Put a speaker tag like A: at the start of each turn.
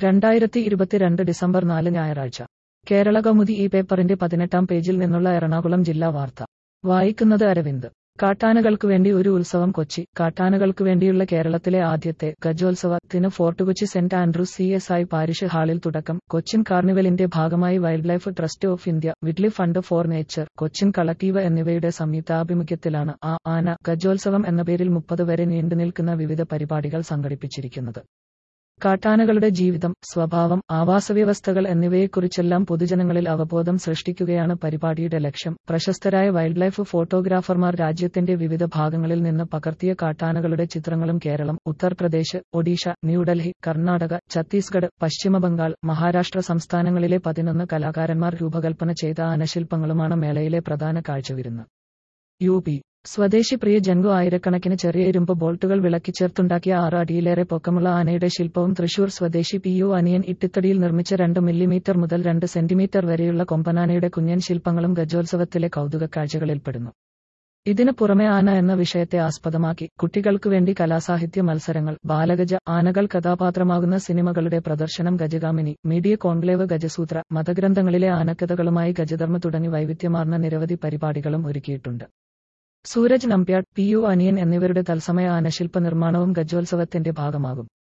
A: രണ്ടായിരത്തി ഇരുപത്തിരണ്ട് ഡിസംബർ നാല് ഞായറാഴ്ച കേരള കൗമുദി ഈ പേപ്പറിന്റെ പതിനെട്ടാം പേജിൽ നിന്നുള്ള എറണാകുളം ജില്ലാ വാർത്ത വായിക്കുന്നത് അരവിന്ദ് കാട്ടാനകൾക്ക് വേണ്ടി ഒരു ഉത്സവം കൊച്ചി കാട്ടാനകൾക്ക് വേണ്ടിയുള്ള കേരളത്തിലെ ആദ്യത്തെ ഗജോത്സവത്തിന് fort Kochi saint Andrews C S I parish ഹാളിൽ തുടക്കം കൊച്ചിൻ കാർണിവലിന്റെ ഭാഗമായി wildlife trust of India വിഡ്ലി fund for nature Cochin collective എന്നിവയുടെ സംയുക്താഭിമുഖ്യത്തിലാണ് ആ ആന ഗജോത്സവം എന്ന പേരിൽ മുപ്പത് വരെ നീണ്ടുനിൽക്കുന്ന വിവിധ പരിപാടികൾ സംഘടിപ്പിച്ചിരിക്കുന്നത് കാട്ടാനകളുടെ ജീവിതം സ്വഭാവം ആവാസവ്യവസ്ഥകൾ എന്നിവയെക്കുറിച്ചെല്ലാം പൊതുജനങ്ങളിൽ അവബോധം സൃഷ്ടിക്കുകയാണ് പരിപാടിയുടെ ലക്ഷ്യം പ്രശസ്തരായ വൈൽഡ് ലൈഫ് ഫോട്ടോഗ്രാഫർമാർ രാജ്യത്തിന്റെ വിവിധ ഭാഗങ്ങളിൽ നിന്ന് പകർത്തിയ കാട്ടാനകളുടെ ചിത്രങ്ങളും കേരളം ഉത്തർപ്രദേശ് ഒഡീഷ ന്യൂഡൽഹി കർണാടക ഛത്തീസ്ഗഡ് പശ്ചിമബംഗാൾ മഹാരാഷ്ട്ര സംസ്ഥാനങ്ങളിലെ പതിനൊന്ന് കലാകാരന്മാർ രൂപകൽപ്പന ചെയ്ത ആനശില്പങ്ങളുമാണ് മേളയിലെ പ്രധാന കാഴ്ചവിരുന്ന് യു പി സ്വദേശി പ്രിയ ജൻഗു ആയിരക്കണക്കിന് ചെറിയ ഇരുമ്പ് ബോൾട്ടുകൾ വിളക്കിച്ചേർത്തുണ്ടാക്കിയ ആറ് അടിയിലേറെ പൊക്കമുള്ള ആനയുടെ ശില്പവും തൃശൂർ സ്വദേശി പി യു അനിയൻ ഇട്ടിത്തടിയിൽ നിർമ്മിച്ച രണ്ട് മില്ലിമീറ്റർ മുതൽ രണ്ട് സെന്റിമീറ്റർ വരെയുള്ള കൊമ്പനാനയുടെ കുഞ്ഞൻ ശില്പങ്ങളും ഗജോത്സവത്തിലെ കൗതുക കാഴ്ചകളിൽപ്പെടുന്നു ഇതിനു പുറമെ ആന എന്ന വിഷയത്തെ ആസ്പദമാക്കി കുട്ടികൾക്കു വേണ്ടി കലാസാഹിത്യ മത്സരങ്ങൾ ബാലഗജ ആനകൾ കഥാപാത്രമാകുന്ന സിനിമകളുടെ പ്രദർശനം ഗജഗാമിനി മീഡിയ കോൺക്ലേവ് ഗജസൂത്ര മതഗ്രന്ഥങ്ങളിലെ ആനക്കഥകളുമായി ഗജധർമ്മ തുടങ്ങി വൈവിധ്യമാർന്ന നിരവധി പരിപാടികളും ഒരുക്കിയിട്ടുണ്ട് സൂരജ് നമ്പ്യാട് പി യു അനിയൻ എന്നിവരുടെ തത്സമയ ആനശില്പ നിർമ്മാണവും ഗജോത്സവത്തിന്റെ ഭാഗമാകും